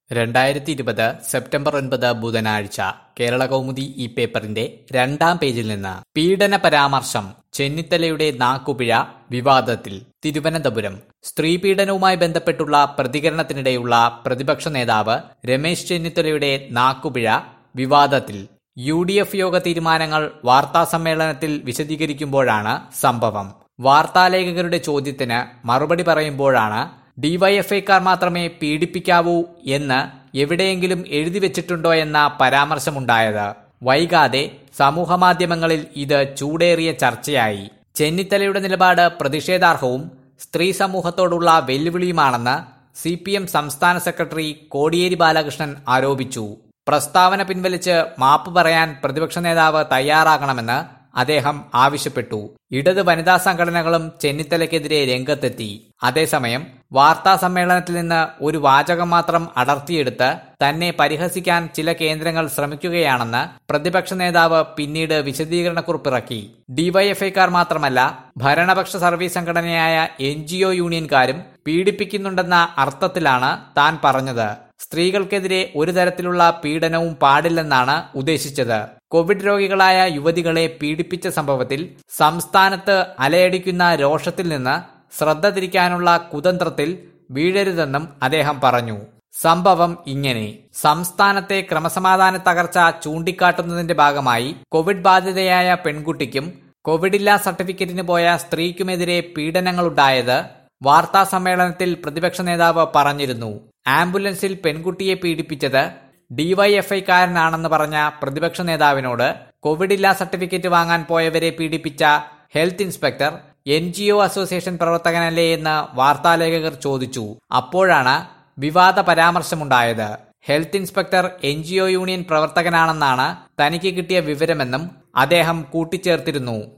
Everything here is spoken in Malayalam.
രണ്ടായിരത്തി ഇരുപത് സെപ്റ്റംബർ ഒൻപത് ബുധനാഴ്ച കേരള കൗമുദി ഈ പേപ്പറിന്റെ രണ്ടാം പേജിൽ നിന്ന് പീഡന പരാമർശം ചെന്നിത്തലയുടെ നാക്കുപിഴ വിവാദത്തിൽ തിരുവനന്തപുരം സ്ത്രീ പീഡനവുമായി ബന്ധപ്പെട്ടുള്ള പ്രതികരണത്തിനിടെയുള്ള പ്രതിപക്ഷ നേതാവ് രമേശ് ചെന്നിത്തലയുടെ നാക്കുപിഴ വിവാദത്തിൽ യു ഡി എഫ് യോഗ തീരുമാനങ്ങൾ വാർത്താസമ്മേളനത്തിൽ വിശദീകരിക്കുമ്പോഴാണ് സംഭവം വാർത്താലേഖകരുടെ ചോദ്യത്തിന് മറുപടി പറയുമ്പോഴാണ് ഡിവൈഎഫ്ഐക്കാർ മാത്രമേ പീഡിപ്പിക്കാവൂ എന്ന് എവിടെയെങ്കിലും എഴുതി വെച്ചിട്ടുണ്ടോ എന്ന പരാമർശമുണ്ടായത് വൈകാതെ സമൂഹമാധ്യമങ്ങളിൽ ഇത് ചൂടേറിയ ചർച്ചയായി ചെന്നിത്തലയുടെ നിലപാട് പ്രതിഷേധാർഹവും സ്ത്രീ സമൂഹത്തോടുള്ള വെല്ലുവിളിയുമാണെന്ന് സി പി എം സംസ്ഥാന സെക്രട്ടറി കോടിയേരി ബാലകൃഷ്ണൻ ആരോപിച്ചു പ്രസ്താവന പിൻവലിച്ച് മാപ്പ് പറയാൻ പ്രതിപക്ഷ നേതാവ് തയ്യാറാകണമെന്ന് അദ്ദേഹം ആവശ്യപ്പെട്ടു ഇടത് വനിതാ സംഘടനകളും ചെന്നിത്തലയ്ക്കെതിരെ രംഗത്തെത്തി അതേസമയം വാർത്താ സമ്മേളനത്തിൽ നിന്ന് ഒരു വാചകം മാത്രം അടർത്തിയെടുത്ത് തന്നെ പരിഹസിക്കാൻ ചില കേന്ദ്രങ്ങൾ ശ്രമിക്കുകയാണെന്ന് പ്രതിപക്ഷ നേതാവ് പിന്നീട് വിശദീകരണക്കുറിപ്പിറക്കി ഡിവൈഎഫ്ഐക്കാർ മാത്രമല്ല ഭരണപക്ഷ സർവീസ് സംഘടനയായ എൻ ജി ഒ യൂണിയൻകാരും പീഡിപ്പിക്കുന്നുണ്ടെന്ന അർത്ഥത്തിലാണ് താൻ പറഞ്ഞത് സ്ത്രീകൾക്കെതിരെ ഒരു തരത്തിലുള്ള പീഡനവും പാടില്ലെന്നാണ് ഉദ്ദേശിച്ചത് കോവിഡ് രോഗികളായ യുവതികളെ പീഡിപ്പിച്ച സംഭവത്തിൽ സംസ്ഥാനത്ത് അലയടിക്കുന്ന രോഷത്തിൽ നിന്ന് ശ്രദ്ധ തിരിക്കാനുള്ള കുതന്ത്രത്തിൽ വീഴരുതെന്നും അദ്ദേഹം പറഞ്ഞു സംഭവം ഇങ്ങനെ സംസ്ഥാനത്തെ ക്രമസമാധാന തകർച്ച ചൂണ്ടിക്കാട്ടുന്നതിന്റെ ഭാഗമായി കോവിഡ് ബാധിതയായ പെൺകുട്ടിക്കും കോവിഡില്ലാ സർട്ടിഫിക്കറ്റിന് പോയ സ്ത്രീക്കുമെതിരെ പീഡനങ്ങളുണ്ടായത് വാർത്താ സമ്മേളനത്തിൽ പ്രതിപക്ഷ നേതാവ് പറഞ്ഞിരുന്നു ആംബുലൻസിൽ പെൺകുട്ടിയെ പീഡിപ്പിച്ചത് ഡിവൈഎഫ്ഐക്കാരനാണെന്ന് പറഞ്ഞ പ്രതിപക്ഷ നേതാവിനോട് കോവിഡില്ലാ സർട്ടിഫിക്കറ്റ് വാങ്ങാൻ പോയവരെ പീഡിപ്പിച്ച health inspector N G O association പ്രവർത്തകനല്ലേ എന്ന് വാർത്താലേഖകർ ചോദിച്ചു അപ്പോഴാണ് വിവാദ പരാമർശമുണ്ടായത് health inspector N G O union പ്രവർത്തകനാണെന്നാണ് തനിക്ക് കിട്ടിയ വിവരമെന്നും അദ്ദേഹം കൂട്ടിച്ചേർത്തിരുന്നു